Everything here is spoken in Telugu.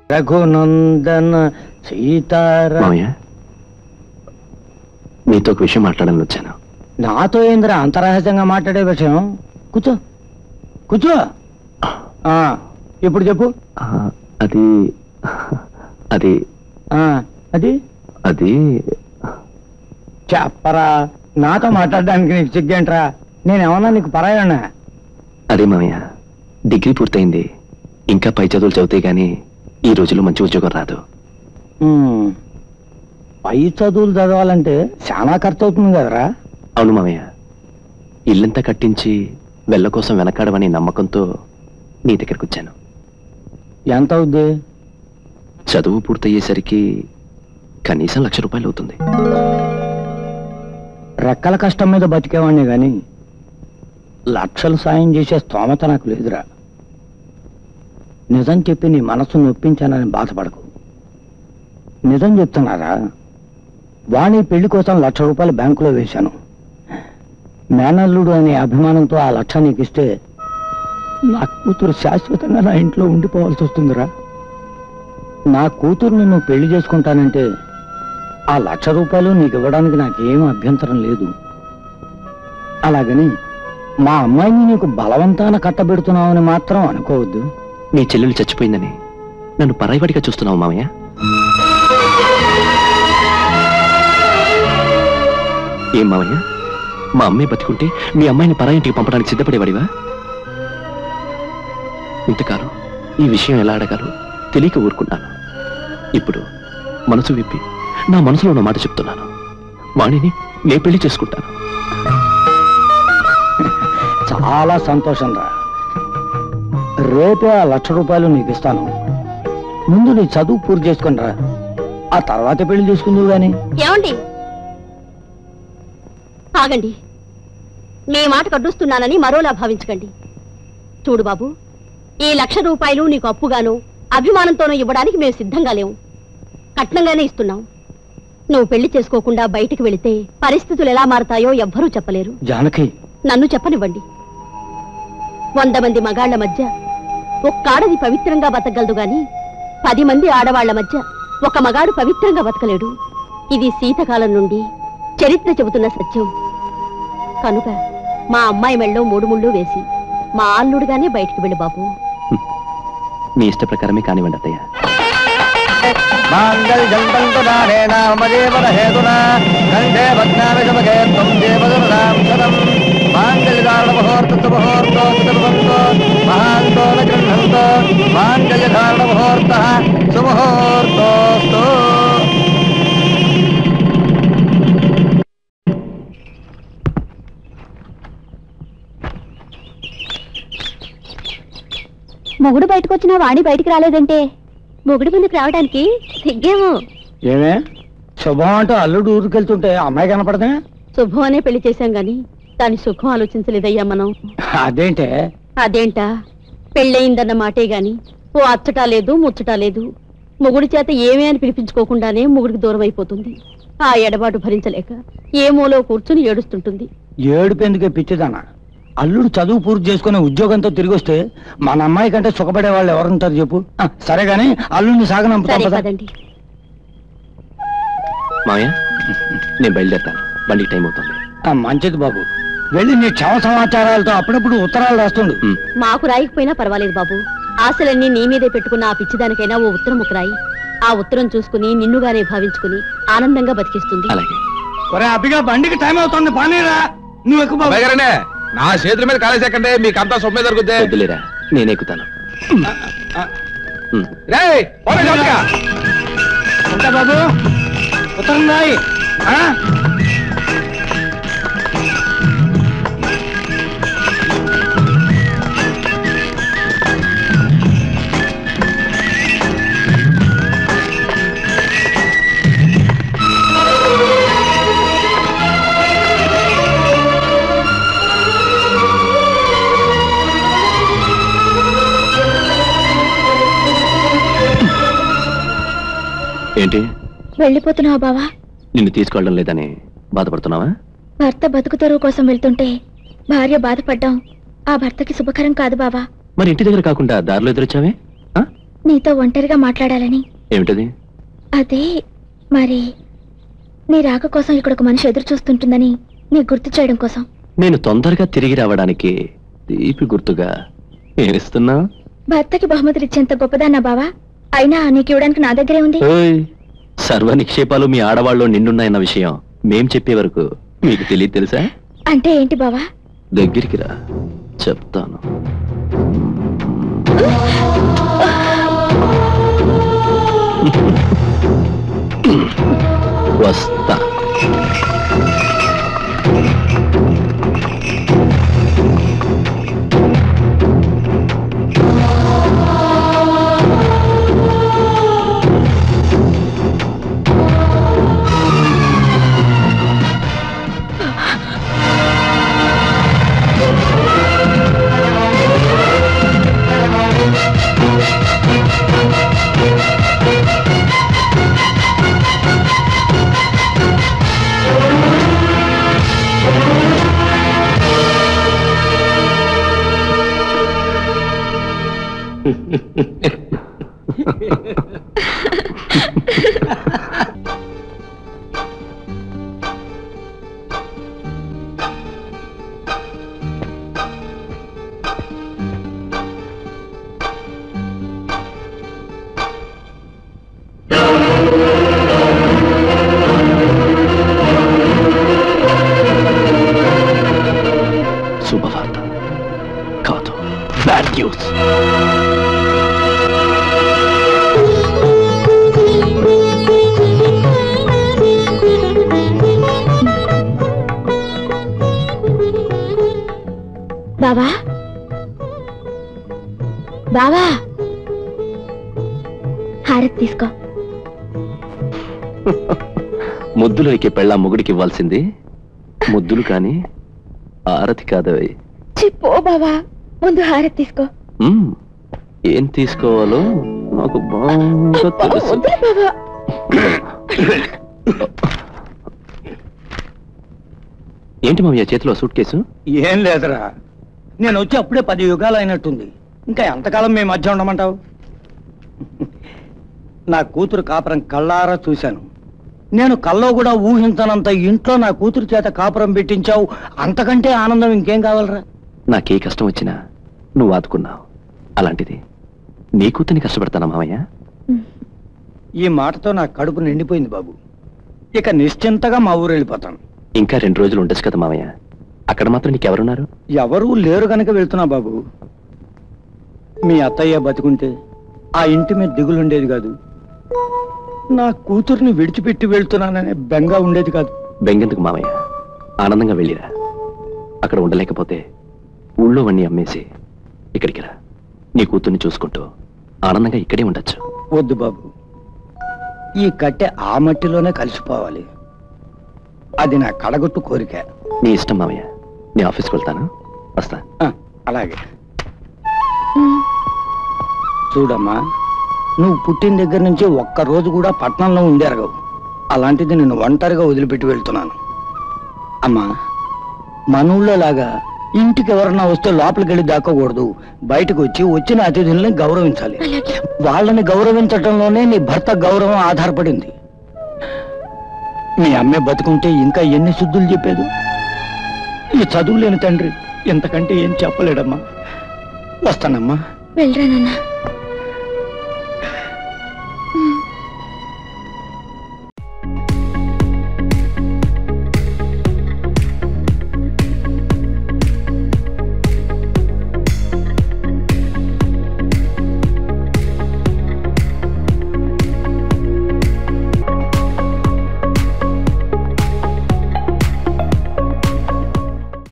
రఘునందన సీతారా మామయ్య నీతో ఒక విషయం మాట్లాడాలని వచ్చాను నాతో ఏంద్ర అంతరహస్యంగా మాట్లాడే విషయం కూర్చో కూర్చో ఆ, ఇప్పుడు చెప్పు ఆ, అది అది ఆ, అది అది చెప్పరా నాతో మాట్లాడడానికి నీకు సిగ్గేంట్రా నేనేమన్నా నీకు పరాయన్నా అదే మామయ్య డిగ్రీ పూర్తయింది ఇంకా పై చదువులు చదివితే గానీ ఈ రోజుల్లో మంచి ఉద్యోగం రాదు ఉమ్, పై చదువులు చదవాలంటే చాలా ఖర్చు అవుతుంది కదరా అవును మామయ్య ఇల్లంతా కట్టించి వెళ్ళ కోసం వెనకాడమనే నమ్మకంతో నీ దగ్గరకు వచ్చాను ఎంత అవుద్ది చదువు పూర్తయ్యేసరికి కనీసం లక్ష రూపాయలు అవుతుంది రెక్కల కష్టం మీద బతికేవాడిని గాని లక్షలు సాయం చేసే స్తోమత నాకు లేదురా నిజం చెప్పి నీ మనసు నొప్పించానని బాధపడకు నిజం చెప్తున్నారా వాణి పెళ్లి కోసం లక్ష రూపాయలు బ్యాంకులో వేశాను మేనల్లుడు అనే అభిమానంతో ఆ లక్ష నీకు ఇస్తే నా కూతురు శాశ్వతంగా నా ఇంట్లో ఉండిపోవాల్సి వస్తుందిరా నా కూతురుని నువ్వు పెళ్లి చేసుకుంటానంటే ఆ లక్ష రూపాయలు నీకు ఇవ్వడానికి నాకేం అభ్యంతరం లేదు అలాగని మా అమ్మాయిని నీకు బలవంతాన కట్టబెడుతున్నావని మాత్రం అనుకోవద్దు నీ చెల్లెలు చచ్చిపోయిందని నన్ను పరాయివాడిగా చూస్తున్నావు మామయ్య ఏం మామయ్య మా అమ్మాయి బతికుంటే మీ అమ్మాయిని పరాయింటికి పంపడానికి సిద్ధపడేవాడివా ఇంతకాలం ఈ విషయం ఎలా అడగాలో తెలియక ఊరుకున్నాను ఇప్పుడు మనసు విప్పి నా మనసులో ఉన్న మాట చెప్తున్నాను వాణిని నే పెళ్లి చేసుకుంటాను చాలా సంతోషం రా రేపే ఆ లక్ష రూపాయలు నీకు ఇస్తాను ముందు నీ చదువు పూర్తి చేసుకుని రా ఆ తర్వాత పెళ్లి చేసుకుందువు గాని ఏమండి ఆగండి మీ మాట కడ్డుస్తున్నానని మరోలా భావించకండి చూడు బాబు ఈ లక్ష రూపాయలు నీకు అప్పుగాను అభిమానంతోనూ ఇవ్వడానికి మేము సిద్ధంగా లేవు కట్నంగానే ఇస్తున్నాం నువ్వు పెళ్లి చేసుకోకుండా బయటికి వెళితే పరిస్థితులు ఎలా మారతాయో ఎవ్వరూ చెప్పలేరు జానకి నన్ను చెప్పనివ్వండి వంద మంది మగాళ్ల మధ్య ఒక్కాడది పవిత్రంగా బతకగలదు గాని పది మంది ఆడవాళ్ల మధ్య ఒక మగాడు పవిత్రంగా బతకలేడు ఇది శీతకాలం నుండి చరిత్ర చెబుతున్న సత్యం కనుక మా అమ్మాయి మెళ్ళో మూడు ముళ్ళు వేసి మా అల్లుడుగానే బయటికి వెళ్ళి బాబు మీ ఇష్ట ప్రకారమే కానివ్వండి అత్తయ్య మాంగళ్యం తంతుదానేన మమ జీవన హేతునా కంఠే భగ్నామి శుభగే త్వం దేవదుర్గాం శతం మాంగళ్యధారణ ముహూర్త ముహూర్తో సుభవంతో మహాంతో న గృహంతో మాంగళ్యధారణ ముహూర్త సుముహూర్తోస్తు మొగుడు బయటకు వచ్చినా వాణి బయటికి రాలేదంటే మొగుడు ముందుకు రావడానికి సిగ్గేమో ఏమే శుభం అంటూ అల్లుడు ఊరికెళ్తుంటే అమ్మాయి కనపడదే శుభం అనే పెళ్లి చేశాం గాని దాని సుఖం ఆలోచించలేదయ్యా మనం అదేంటే అదేంటా పెళ్ళయిందన్న మాటే గాని ఓ అచ్చటా లేదు ముచ్చటా లేదు మొగుడి చేత ఏమీ అని పిలిపించుకోకుండానే మొగుడికి దూరం అయిపోతుంది ఆ ఎడబాటు భరించలేక ఏ మూలో కూర్చుని ఏడుస్తుంటుంది ఏడుపెందుకే పిచ్చిదాన అల్లుడు చదువు పూర్తి చేసుకుని ఉద్యోగంతో తిరిగి వస్తే మన అమ్మాయి కంటే సుఖపడే వాళ్ళు ఎవరుంటారు చెప్పు ఆ, సరే గాని అల్లుడిని సాగనంపుతాం సరే కదా కదండి మామయ్య నేను బయలుదేరుతాను బండికి టైం అవుతుంది ఆ, మంచిది బాబు వెళ్ళి నీ క్షమ సమాచారాలతో అప్పుడప్పుడు ఉత్తరాలు రాస్తుండు ఉమ్. మాకు రాయకపోయినా పర్వాలేదు బాబు ఆశలన్నీ నీ మీదే పెట్టుకున్న ఆ పిచ్చిదానికైనా ఓ ఉత్తరం ఒక రాయి ఆ ఉత్తరం చూసుకుని నిన్నుగానే భావించుకుని ఆనందంగా బతికిస్తుంది అలాగే ఒరే అబ్బిగా బండికి టైం అవుతుంది పానీరా నువ్వు ఎక్కువ బాబు అబ్బాయి గారండి నా చేతుల మీద కాలేసేకండి మీకు అంతా సొమ్మే దొరుకుద్ది వద్దులేరా నేను ఎక్కుతాను ఉమ్. రే ఉంటా బాబు ఉత్తరం రాయి ఆ? ఏంటి వెళ్ళిపోతున్నావా బావా నిన్ను తీసుకెళ్ళడం లేదని బాధపడుతున్నావా భర్త బతుకు తెరువు కోసం వెళ్తుంటే భార్య బాధపడ్డాం ఆ భర్తకి శుభకరం కాదు బావా మరి ఇంటి దగ్గర కాకుండా దారిలో ఎదురొచ్చావే ఆ? నీతో ఒంటరిగా మాట్లాడాలని ఏమిటది అదే మరి నీ రాక కోసం ఇక్కడ ఒక మనిషి ఎదురు చూస్తుంటుందని నీకు గుర్తు చేయడం కోసం నేను తొందరగా తిరిగి రావడానికి తీపి గుర్తుగా ఏమిస్తున్నా భర్తకి బహుమతులు ఇచ్చేంత గొప్పదాన్నా బావా అయినా నీకు ఇవ్వడానికి నా దగ్గరే ఉంది ఓయ్ సర్వ నిక్షేపాలు మీ ఆడవాళ్ళు నిండున్నాయన్న విషయం మేం చెప్పే వరకు మీకు తెలియదు తెలుసా అంటే ఏంటి బావా దగ్గరికి రా చెప్తాను వస్తా శుభవార్త కాదు బ్యాడ్ న్యూస్ బావా బావా హారతి తీసుకో ముద్దులు ఎక్కే పెళ్ళ మొగుడికి ఇవ్వాల్సింది ముద్దులు కానీ ఆరతి కాదవి చెప్పో బావా ముందు హారతి తీసుకో మ్మ్. ఏం తీసుకోవాలో నాకు బాగా తెలుసు వద్దులే బావా ఏంటి మామయ్య చేతిలో సూట్ కేసు ఏం లేదురా నేను వచ్చి అప్పుడే పది యుగాలు అయినట్టుంది ఇంకా ఎంతకాలం మీ మధ్య ఉండమంటావు నా కూతురు కాపురం కళ్ళారా చూశాను నేను కల్లో కూడా ఊహించనంత ఇంట్లో నా కూతురు చేత కాపురం పెట్టించావు అంతకంటే ఆనందం ఇంకేం కావాలరా నాకే కష్టం వచ్చినా నువ్వు ఆదుకున్నావు అలాంటిది నీ కూతుని కష్టపడతానా మామయ్య ఈ మాటతో నా కడుపు నిండిపోయింది బాబు ఇక నిశ్చింతగా మా ఊరు వెళ్ళిపోతాను ఇంకా రెండు రోజులు ఉండొచ్చు కదా మామయ్య అక్కడ మాత్రం నీకెవరున్నారు ఎవరూ లేరు గనక వెళ్తున్నా బాబు మీ అత్తయ్య బతుకుంటే ఆ ఇంటి మీద దిగులుండేది కాదు నా కూతుర్ని విడిచిపెట్టి వెళ్తున్నాననే బెంగ ఉండేది కాదు బెంగెందుకు మామయ్య ఆనందంగా వెళ్ళిరా అక్కడ ఉండలేకపోతే ఊళ్ళో వన్నీ అమ్మేసి ఇక్కడికి రా నీ కూతుర్ని చూసుకుంటూ ఆనందంగా ఇక్కడే ఉండొచ్చు వద్దు బాబు ఈ కట్టె ఆ మట్టిలోనే కలిసిపోవాలి అది నా కడగొట్టు కోరిక నీ ఇష్టం మామయ్య నీ ఆఫీస్కి వెళ్తాను వస్తా ఆ, అలాగే చూడమ్మా నువ్వు పుట్టిన దగ్గర నుంచి ఒక్క రోజు కూడా పట్నంలో ఉండేరగవు అలాంటిది నేను ఒంటరిగా వదిలిపెట్టి వెళ్తున్నాను అమ్మా మన ఊళ్ళో లాగా ఇంటికి ఎవరన్నా వస్తే లోపలికి వెళ్ళి దాక్కోకూడదు బయటకు వచ్చి వచ్చిన అతిథుల్ని గౌరవించాలి అలాగే వాళ్ళని గౌరవించటంలోనే నీ భర్త గౌరవం ఆధారపడింది మీ అమ్మే బతుకుంటే ఇంకా ఎన్ని శుద్ధులు చెప్పేది ఈ చదువు లేని తండ్రి ఇంతకంటే ఏం చెప్పలేడమ్మా వస్తానమ్మా వెళ్ళరా నాన్న